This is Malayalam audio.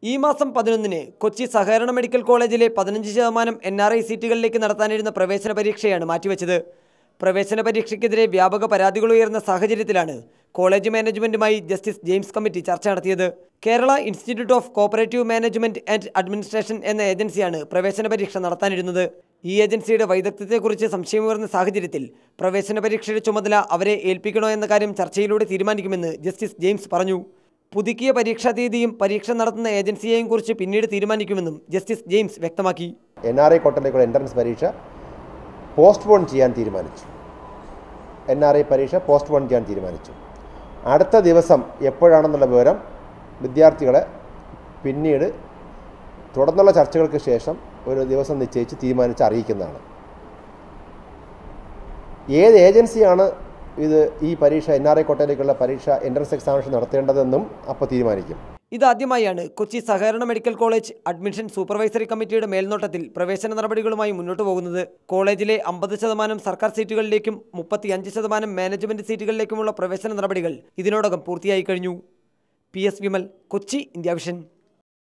ഈ മാസം പതിനൊന്നിന് കൊച്ചി സഹകരണ മെഡിക്കൽ കോളേജിലെ പതിനഞ്ച് ശതമാനം എൻ ആർ ഐ സീറ്റുകളിലേക്ക് നടത്താനിരുന്ന പ്രവേശന പരീക്ഷയാണ് മാറ്റിവെച്ചത് പ്രവേശന പരീക്ഷയ്ക്കെതിരെ വ്യാപക പരാതികൾ ഉയർന്ന സാഹചര്യത്തിലാണ് കോളേജ് മാനേജ്മെന്റുമായി ജസ്റ്റിസ് ജെയിംസ് കമ്മിറ്റി ചർച്ച നടത്തിയത് Kerala institute of cooperative management and administration എന്ന ഏജൻസിയാണ് പ്രവേശന പരീക്ഷ നടത്താനിരുന്നത് ഈ ഏജൻസിയുടെ വൈദഗ്ധ്യത്തെക്കുറിച്ച് സംശയമുയർന്ന സാഹചര്യത്തിൽ പ്രവേശന പരീക്ഷയുടെ ചുമതല അവരെ ഏൽപ്പിക്കണോ എന്ന കാര്യം ചർച്ചയിലൂടെ തീരുമാനിക്കുമെന്ന് ജസ്റ്റിസ് ജെയിംസ് പറഞ്ഞു പുതുക്കിയ പരീക്ഷാ തീയതിയും പരീക്ഷ നടത്തുന്ന ഏജൻസിയെയും കുറിച്ച് പിന്നീട് തീരുമാനിക്കുമെന്നും ജസ്റ്റിസ് ജെയിംസ് വ്യക്തമാക്കി എൻ ആർ ഐ കോട്ടയിലേക്കുള്ള എൻട്രൻസ് പരീക്ഷ പോസ്റ്റ്പോൺ ചെയ്യാൻ തീരുമാനിച്ചു എൻ ആർ ഐ പരീക്ഷ പോസ്റ്റ്പോൺ ചെയ്യാൻ തീരുമാനിച്ചു അടുത്ത ദിവസം എപ്പോഴാണെന്നുള്ള വിവരം വിദ്യാർത്ഥികളെ പിന്നീട് തുടർന്നുള്ള ചർച്ചകൾക്ക് ശേഷം ഒരു ദിവസം നിശ്ചയിച്ച് തീരുമാനിച്ച് അറിയിക്കുന്നതാണ് ഏത് ഏജൻസിയാണ് ഇത് ഈ പരീക്ഷ എൻ ആർ ഐ കോട്ടയിലേക്കുള്ള പരീക്ഷ എൻട്രൻസ് എക്സാമിനേഷൻ നടത്തേണ്ടതെന്നും അപ്പോൾ തീരുമാനിക്കും ഇതാദ്യമായാണ് കൊച്ചി സഹകരണ മെഡിക്കൽ കോളേജ് അഡ്മിഷൻ സൂപ്പർവൈസറി കമ്മിറ്റിയുടെ മേൽനോട്ടത്തിൽ പ്രവേശന നടപടികളുമായി മുന്നോട്ട് പോകുന്നത് കോളേജിലെ അമ്പത് ശതമാനം സർക്കാർ സീറ്റുകളിലേക്കും മുപ്പത്തിയഞ്ച് ശതമാനം മാനേജ്മെന്റ് സീറ്റുകളിലേക്കുമുള്ള പ്രവേശന നടപടികൾ ഇതിനോടകം പൂർത്തിയായി കഴിഞ്ഞു P S Vimal Kochi India vision